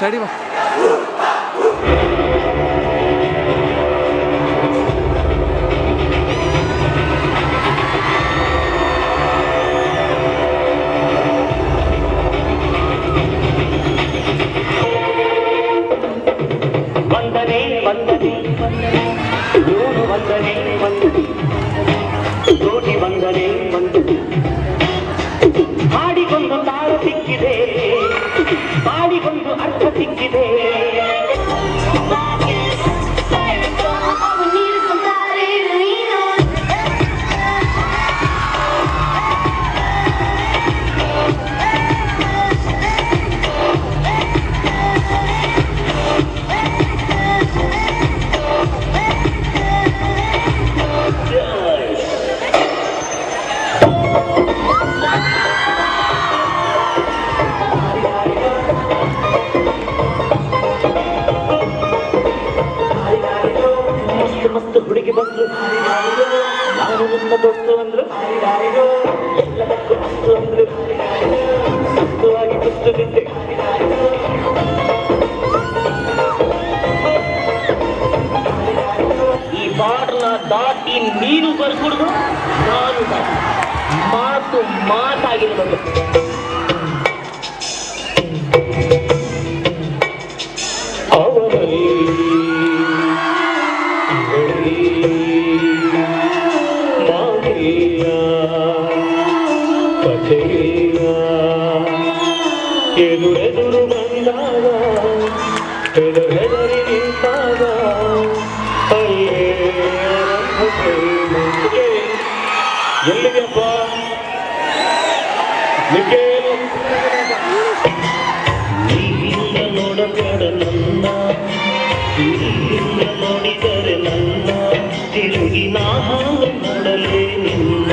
ಸೈಡಿ ಬಾ ವಂದನೆ ವಂದನೆ ನೂರು ವಂದನೆ ವಂದನೆ ಕೋಟಿ ವಂದನೆ ವಂದನೆ ಹಾಡಿಗೊಂದು ತಾಳ ಸಿಕ್ಕಿದೆ ಹಾಡಿಗೊಂದು ಅರ್ಥ ಸಿಕ್ಕಿದೆ ಮಸ್ತ್ ಮಸ್ತ್ ಹುಡುಗಿ ಬಂದ್ರು ನಾನು ನಿಮ್ಮ ದೋಸ್ತು ಅಂದ್ರು ಎಲ್ಲದಕ್ಕೂ ಅಸ್ತು ಅಂದ್ರು ಸುತ್ತವಾಗಿ ಕುಸ್ತು ಬಿದ್ದೆ ಈ ಬಾರ್ನ ದಾಟಿ ನೀನು ಬರ್ಕೊಡ್ದು ನಾನು ದಾಟಿ. ಮಾತು ಮಾತಾಗಿರ್ಬೇಕು ಅವರಲ್ಲಿ ಇವಳಿ ಮಾಗಿಲ್ಲ ಕಥೆಯಿಲ್ಲ ಎದುರೆದುರು ಬಂದಾಗ ಹೆದರಿ ನಿಂತಾಗ ಅಲ್ಲೇ ಆರಂಭ ಪ್ರೇಮ. ಎಲ್ಲಿದೆಯಪ್ಪ ನಿಖೇಲ್ ನೀವಿಲ್ಲ ನೋಡಬೇಡ ನನ್ನ ನೀವಿಲ್ಲ ನೋಡಿದರೆ ನನ್ನ ತಿರುಗಿ ನಾನು ನೋಡಲೇ ನಿನ್ನ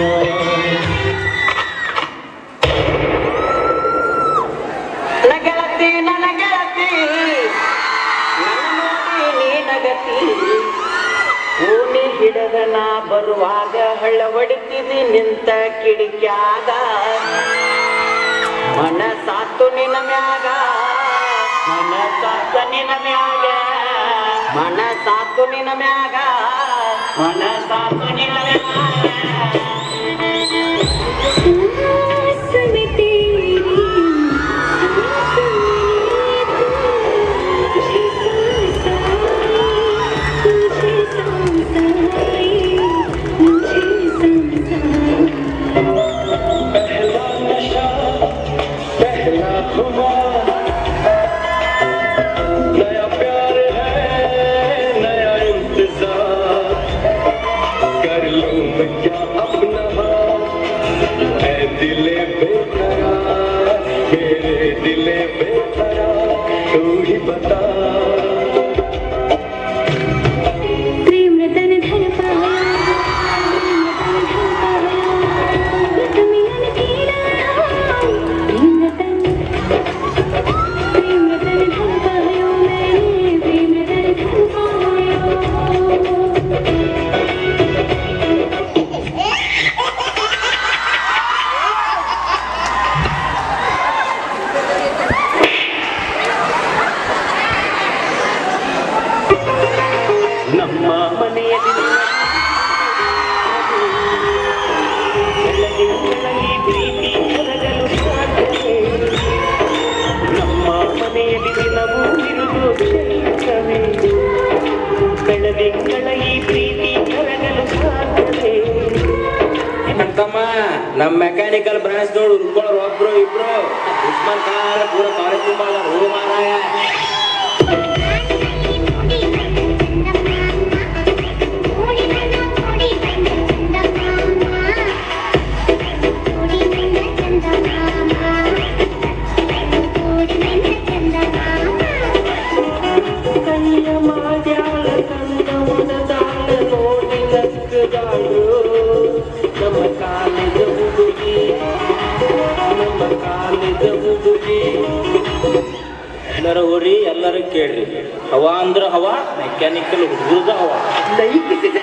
ನನ್ನ ಗೆಳತಿ ನನ್ನ ಗೆಳತಿ ನನ್ನ ನೋಡಿ ನೀ ನಗತಿ ಓಣಿ ಹಿಡದ ನಾ ಬರುವಾಗ ಹಳ್ಳ ಹೊಡಿತೀನಿ ನಿಂತ ಕಿಡಿಕ್ಯಾಗ ಮನಸಾತು ನಿನ್ನ ಮ್ಯಾಗ ಮನಸಾತ ನಿನ್ನ ಮ್ಯಾಗ ಮನಸಾತು ನಿನ್ನ ಮ್ಯಾಗ ಮನಸಾತು ನಿನ್ನ ಮ್ಯಾಗ पहला नशा पहला खुमार नया प्यार है नया इंतजार कर लूं मैं क्या अपना है दिले बेकरार मेरे दिले बेकरार तू ही बता प्रेम रतन धन पाया प्रेम रतन धन पाया प्रेम रतन प्रेम रतन धन पाया मैंने प्रेम रतन धन पाया ನಮ್ಮ ಮನೆಯಲ್ಲಿ ಬೆಳಗ್ಗೆ ಬೆಳಗಿ ಪ್ರೀತಿ ಕರಗಲು ಸಾಧ್ಯವೇ ನಮ್ಮ ಮನೆಯಲ್ಲಿ ದಿನವೂ ಇರುವುದು ಕ್ಷಣಿಕವೇ ಬೆಳದಿಂಗಳ ಈ ಪ್ರೀತಿ ಕರಗಲು ಸಾಧ್ಯವೇ ನಮ್ ತಮ್ಮ ನಮ್ ಮೆಕ್ಯಾನಿಕಲ್ ಬ್ರಾಂಚ್ ನೋಡು ಉಳ್ಕೊಳ್ಳೋರು ಒಬ್ರು ಇಬ್ರು ಉಸ್ಮಾನ್ ಖಾನ್ ಪೂರ ಕಾಲೇಜ್ ತುಂಬ ಹೋ ಮಾರಾಯ ಕೈಯ ಮಾಡ್ಯಾಳ ಕಂದವನ ದಾಳ ನೋಡಿ ನಕ್ಕದಾಳು ನಮ್ಮ ಕಾಲೇಜ ಹುಡುಗಿ ನಮ್ಮ ಕಾಲೇಜ ಹುಡುಗಿ ಎಲ್ಲರೂ ಹೋರಿ ಎಲ್ಲರೂ ಕೇಳ್ರಿ ಹವಾ ಅಂದ್ರ ಹವಾ ಮೆಕ್ಯಾನಿಕಲ್ ಹುಡುಗರದ ಹವಾ ಲೈಕ್